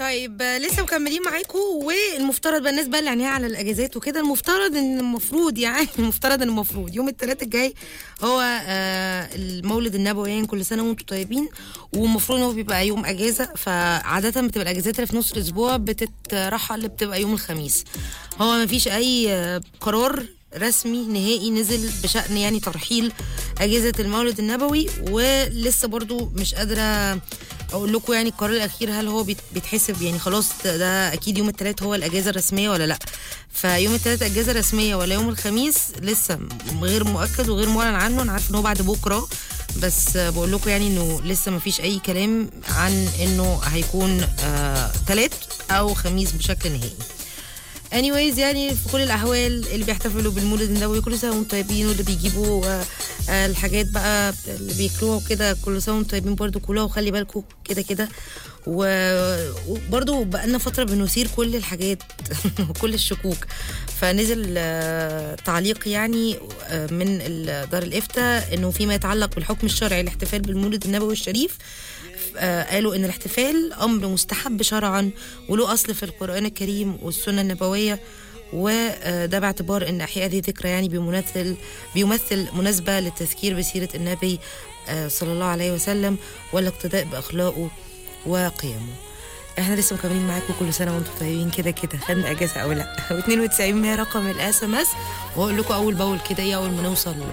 طيب آه، لسه مكملين معاكم والمفترض بقى الناس بقى اللي عينيها على الاجازات وكده المفترض ان المفروض يعني المفترض ان المفروض يوم الثلاث الجاي هو آه المولد النبوي يعني كل سنه وانتم طيبين والمفروض ان هو بيبقى يوم اجازه فعاده بتبقى الاجازات اللي في نص الاسبوع بتترحل اللي بتبقى يوم الخميس هو ما فيش اي آه، قرار رسمي نهائي نزل بشأن يعني ترحيل أجهزة المولد النبوي ولسه برضو مش قادرة أقول لكم يعني القرار الأخير هل هو بيت- بيتحسب يعني خلاص ده- ده أكيد يوم الثلاث هو الأجازة الرسمية ولا لأ فيوم الثلاث أجازة رسمية ولا يوم الخميس لسه م- غير مؤكد وغير معلن عنه أنا عارفة إن هو بعد بكرة بس آه، بقول لكم يعني إنه لسه ما فيش أي كلام عن إنه هيكون آه ثلاث أو خميس بشكل نهائي anyways يعني في كل الاحوال اللي بيحتفلوا بالمولد النبوي كل سنه وانتم طيبين واللي بيجيبوا آه، آه، الحاجات بقى اللي بياكلوها وكده كل سنه وانتم طيبين برضو كلها وخلي بالكم كده كده و- وبرضو بقالنا فتره بنثير كل الحاجات وكل الشكوك فنزل آه، تعليق يعني آه، من ال- دار الافتاء انه فيما يتعلق بالحكم الشرعي الاحتفال بالمولد النبوي الشريف آه، قالوا ان الاحتفال امر مستحب شرعا وله اصل في القران الكريم والسنه النبويه وده باعتبار ان احياء هذه الذكرى يعني بيمثل بيمثل مناسبه للتذكير بسيره النبي آه، صلى الله عليه وسلم والاقتداء باخلاقه وقيمه احنا لسه مكملين معاكم كل سنه وانتم طيبين كده كده خدنا اجازه او لا و92 رقم الاس ام اس واقول لكم اول باول كده ايه اول ما نوصل